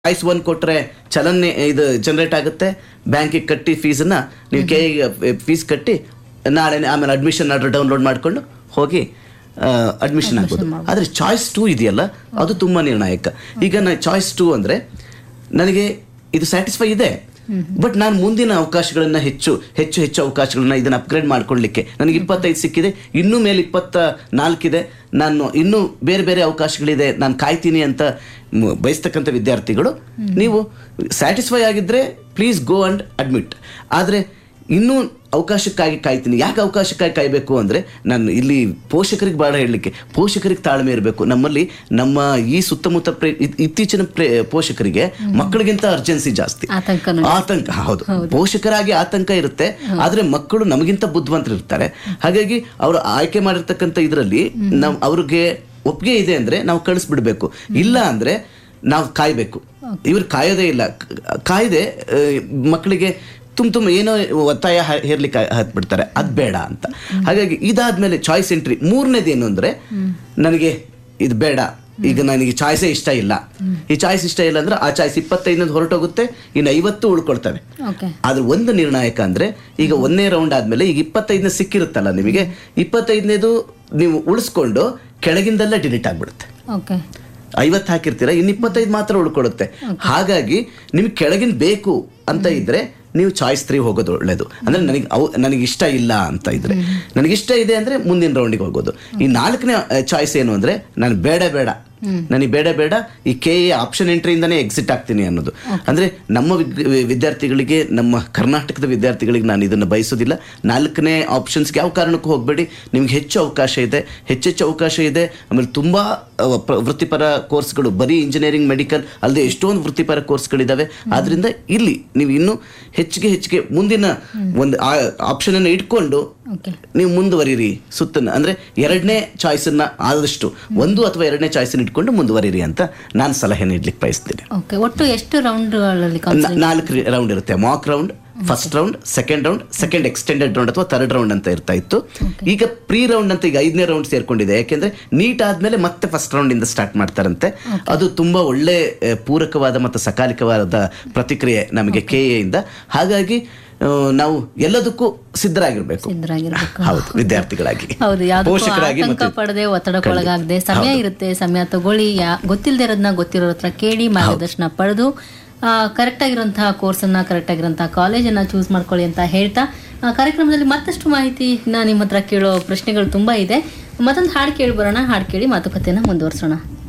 choice one ಕೊಟ್ರೆ ಚಲನೆ ಇದು ಜನರೇಟ್ ಆಗುತ್ತೆ ಬ್ಯಾಂಕಿಗೆ ಕಟ್ಟಿ ಫೀಸನ್ನ ನೀವು ಕೆ ಫೀಸ್ ಕಟ್ಟಿ ನಾಳೆ ಆಮೇಲೆ ಅಡ್ಮಿಷನ್ ಆರ್ಡರ್ ಡೌನ್ಲೋಡ್ ಮಾಡ್ಕೊಂಡು ಹೋಗಿ ಅಡ್ಮಿಷನ್ ಆಗ್ಬೋದು ಆದರೆ ಚಾಯ್ಸ್ ಟೂ ಇದೆಯಲ್ಲ ಅದು ತುಂಬಾ ನಿರ್ಣಾಯಕ ಈಗ ನಾ ಚಾಯ್ಸ್ ಟೂ ಅಂದರೆ ನನಗೆ ಇದು ಸ್ಯಾಟಿಸ್ಫೈ ಇದೆ ಬಟ್ ನಾನು ಮುಂದಿನ ಅವಕಾಶಗಳನ್ನ ಹೆಚ್ಚು ಹೆಚ್ಚು ಹೆಚ್ಚು ಅವಕಾಶಗಳನ್ನ ಇದನ್ನ ಅಪ್ಗ್ರೇಡ್ ಮಾಡ್ಕೊಳ್ಳಿಕ್ಕೆ ನನಗೆ ಇಪ್ಪತ್ತೈದು ಸಿಕ್ಕಿದೆ ಇನ್ನೂ ಮೇಲೆ ಇಪ್ಪತ್ತ ನಾಲ್ಕಿದೆ ನಾನು ಇನ್ನೂ ಬೇರೆ ಬೇರೆ ಅವಕಾಶಗಳಿದೆ ನಾನು ಕಾಯ್ತೀನಿ ಅಂತ ಮ್- ಬಯಸ್ತಕ್ಕಂಥ ವಿದ್ಯಾರ್ಥಿಗಳು ನೀವು ಸ್ಯಾಟಿಸ್ಫೈ ಆಗಿದ್ರೆ ಪ್ಲೀಸ್ ಗೋ ಅಂಡ್ ಅಡ್ಮಿಟ್ ಆದರೆ ಇನ್ನೂ ಅವಕಾಶಕ್ಕಾಗಿ ಕಾಯ್ತೀನಿ ಯಾಕೆ ಅವಕಾಶಕ್ಕಾಗಿ ಕಾಯಬೇಕು ಅಂದರೆ ನಾನು ಇಲ್ಲಿ ಪೋಷಕರಿಗೆ ಭಾಳ ಹೇಳಲಿಕ್ಕೆ ಪೋಷಕರಿಗೆ ತಾಳ್ಮೆ ಇರಬೇಕು ನಮ್ಮಲ್ಲಿ ನಮ್ಮ ಈ ಸುತ್ತಮುತ್ತ ಪ್ರೇ ಇತ್- ಇತ್ತೀಚಿನ ಪ್ರೇ ಪೋಷಕರಿಗೆ ಮಕ್ಕಳಿಗಿಂತ ಅರ್ಜೆನ್ಸಿ ಜಾಸ್ತಿ ಆತಂಕನೂ ಆತಂಕ ಹೌದು ಪೋಷಕರಾಗಿ ಆತಂಕ ಇರುತ್ತೆ ಆದ್ರೆ ಮಕ್ಕಳು ನಮಗಿಂತ ಬುದ್ಧಿವಂತರು ಇರ್ತಾರೆ ಹಾಗಾಗಿ ಅವರು ಆಯ್ಕೆ ಮಾಡಿರ್ತಕ್ಕಂಥ ಇದರಲ್ಲಿ ನಾವು ಅವ್ರಿಗೆ ಒಪ್ಪಿಗೆ ಇದೆ ಅಂದ್ರೆ ನಾವು ಕಳಿಸ್ಬಿಡ್ಬೇಕು ಇಲ್ಲ ಅಂದ್ರೆ ನಾವು ಕಾಯ್ಬೇಕು ಇವ್ರು ಕಾಯೋದೇ ಇಲ್ಲ ಕ- ಕಾಯ್ದೆ ಆ, ಮಕ್ಕಳಿಗೆ ತುಂಬ ತುಂಬ ಏನೋ ಒತ್ತಾಯ ಹ- ಹೇರ್ಲಿಕ್ಕೆ ಹತ್ಬಿಡ್ತಾರೆ ಅದ್ ಬೇಡ ಅಂತ ಹಾಗಾಗಿ ಇದಾದ್ಮೇಲೆ ಚಾಯ್ಸ್ ಎಂಟ್ರಿ ಮೂರನೇದೇನು ಅಂದ್ರೆ ನನಗೆ ಇದು ಬೇಡ ಈಗ ನನಗೆ ಚಾಯ್ಸೇ ಇಷ್ಟ ಇಲ್ಲ ಈ ಚಾಯ್ಸ್ ಇಷ್ಟ ಇಲ್ಲ ಅಂದ್ರೆ ಆ ಚಾಯ್ಸ್ ಇಪ್ಪತ್ತೈದನೇದು ಹೊರಟೋಗುತ್ತೆ ಇನ್ನು ಐವತ್ತು ಉಳ್ಕೊಳ್ತವೆ ಓಕೆ ಆದ್ರೆ ಒಂದು ನಿರ್ಣಾಯಕ ಅಂದ್ರೆ ಈಗ ಒಂದನೇ ರೌಂಡ್ ಆದ್ಮೇಲೆ ಈಗ ಇಪ್ಪತ್ತೈದನೇ ಸಿಕ್ಕಿರುತ್ತಲ್ಲ ನಿಮಗೆ ಇಪ್ಪತ್ತೈದನೇದು ನೀವು ಉಳಿಸ್ಕೊಂಡು ಕೆಳಗಿಂದೆಲ್ಲ ಡಿಲೀಟ್ ಆಗ್ಬಿಡುತ್ತೆ ಓಕೆ ಐವತ್ತು ಹಾಕಿರ್ತೀರ ಇನ್ನು ಇಪ್ಪತ್ತೈದು ಮಾತ್ರ ಉಳ್ಕೊಳುತ್ತೆ ಹಾಗಾಗಿ ನಿಮ್ಗೆ ಕೆಳಗಿನ ಬೇಕು ಅಂತ ಇದ್ರೆ ನೀವು ಚಾಯ್ಸ್ ತ್ರೀ ಹೋಗೋದು ಒಳ್ಳೇದು ಅಂದ್ರೆ ನನಗೆ ಅವು ನನಗೆ ಇಷ್ಟ ಇಲ್ಲ ಅಂತ ಇದ್ರೆ ನನಗೆ ಇಷ್ಟ ಇದೆ ಅಂದ್ರೆ ಮುಂದಿನ ರೌಂಡಿಗೆ ಹೋಗೋದು ಈ ನಾಲ್ಕನೇ ಚಾಯ್ಸ್ ಏನು ಅಂದ್ರೆ ನಾನು ಬೇಡ ಬೇಡ ನನಗೆ ಬೇಡ ಬೇಡ ಈ ಕೆ ಎ ಆಪ್ಷನ್ ಎಂಟ್ರಿಯಿಂದನೇ ಎಕ್ಸಿಟ್ ಆಗ್ತೀನಿ ಅನ್ನೋದು ಅಂದ್ರೆ ನಮ್ಮ ವಿದ್- ವಿದ್ಯಾರ್ಥಿಗಳಿಗೆ ನಮ್ಮ ಕರ್ನಾಟಕದ ವಿದ್ಯಾರ್ಥಿಗಳಿಗೆ ನಾನು ಇದನ್ನು ಬಯಸೋದಿಲ್ಲ ನಾಲ್ಕನೇ ಆಪ್ಷನ್ಸ್ಗೆ ಯಾವ ಕಾರಣಕ್ಕೂ ಹೋಗಬೇಡಿ ನಿಮ್ಗೆ ಹೆಚ್ಚು ಅವಕಾಶ ಇದೆ ಹೆಚ್ಚೆಚ್ಚು ಅವಕಾಶ ಇದೆ ಆಮೇಲೆ ತುಂಬಾ ಅಹ್, ಪ್ರ- ವೃತ್ತಿಪರ ಕೋರ್ಸ್ಗಳು ಬರೀ ಇಂಜಿನಿಯರಿಂಗ್ ಮೆಡಿಕಲ್ ಅಲ್ಲದೆ ಎಷ್ಟೊಂದು ವೃತ್ತಿಪರ ಕೋರ್ಸ್ಗಳಿದ್ದಾವೆ ಆದ್ರಿಂದ ಇಲ್ಲಿ ನೀವು ಇನ್ನೂ ಹೆಚ್ಚಿಗೆ ಹೆಚ್ಚಿಗೆ ಮುಂದಿನ ಒಂದು ಆಪ್ಷನ್ ಅನ್ನು ಇಟ್ಕೊಂಡು ಓಕೆ ನೀವು ಮುಂದುವರಿರಿ ಸುತ್ತನ್ನ ಅಂದ್ರೆ ಎರಡನೇ ಚಾಯ್ಸನ್ನ ಆದಷ್ಟು ಒಂದು ಅಥವಾ ಎರಡನೇ ಚಾಯ್ಸನ್ನ ಇಟ್ಕೊಂಡು ಮುಂದುವರಿರಿ ಅಂತ ನಾನು ಸಲಹೆ ನೀಡ್ಲಿಕ್ಕೆ ಬಯಸ್ತೀನಿ ಓಕೆ ಒಟ್ಟು ಎಷ್ಟು ರೌಂಡ್ಗಳಲ್ಲಿ ಕೌನ್ಸಿಲಿಂಗ್ ನ- ನಾಲ್ಕು ರೌಂಡ್ ಇರುತ್ತೆ mock round first round second round second extended round ಅಥವಾ ಥರ್ಡ್ ರೌಂಡ್ ಅಂತ ಇರ್ತಾ ಇತ್ತು ಈಗ ಪ್ರೀ ರೌಂಡ್ ಅಂತ ಈಗ ಐದನೇ ರೌಂಡ್ ಸೇರ್ಕೊಂಡಿದೆ ಯಾಕೆಂದ್ರೆ ನೀಟ್ ಆದ್ಮೇಲೆ ಮತ್ತೆ ಫಸ್ಟ್ ರೌಂಡ್ ಇಂದ ಸ್ಟಾರ್ಟ್ ಮಾಡ್ತಾರಂತೆ ಅದು ತುಂಬಾ ಒಳ್ಳೆ ಆ, ಪೂರಕವಾದ ಮತ್ತು ಸಕಾಲಿಕವಾದ ಪ್ರತಿಕ್ರಿಯೆ ನಮಗೆ ಕೆ ಇಂದ ಹಾಗಾಗಿ ಆ, ನಾವು ಎಲ್ಲದಕ್ಕೂ ಸಿದ್ಧರಾಗಿರ್ಬೇಕು ಸಿದ್ಧರಾಗಿರ್ಬೇಕು ಹೌದು ವಿದ್ಯಾರ್ಥಿಗಳಾಗಿ ಹೌದು ಯಾವ್ದಕ್ಕೂ ಪೋಷಕರಾಗಿ ಆತಂಕ ಮತ್ತು ಪಡದೆ ಒತ್ತಡಕ್ಕೊಳಗಾಗದೆ ಸಮಯ ಇರುತ್ತೆ ಸಮಯ ತಗೊಳ್ಳಿ ಯಾ ಗೊತ್ತಿಲ್ಲದೆ ಇರೋದನ್ನ ಗೊತ್ತಿರೋ ಹತ್ರ ಕೇಳಿ ಮಾರ್ಗದರ್ಶನ ಪಡೆದು ಕರೆಕ್ಟ್ ಆಗಿರುವಂತಹ ಕೋರ್ಸನ್ನ ಕರೆಕ್ಟ್ ಆಗಿರುವಂತಹ ಕಾಲೇಜನ್ನ ಚೂಸ್ ಮಾಡ್ಕೊಳ್ಳಿ ಅಂತ ಹೇಳ್ತಾ ಆ, ಕಾರ್ಯಕ್ರಮದಲ್ಲಿ ಮತ್ತಷ್ಟು ಮಾಹಿತಿ ನಾ ನಿಮ್ಮ ಹತ್ರ ಕೇಳೋ ಪ್ರಶ್ನೆಗಳು ತುಂಬಾ ಇದೆ ಮತ್ತೊಂದು ಹಾಡು ಕೇಳಿ ಬರೋಣ ಹಾಡು ಕೇಳಿ ಮಾತುಕತೆನ ಮುಂದುವರಿಸೋಣ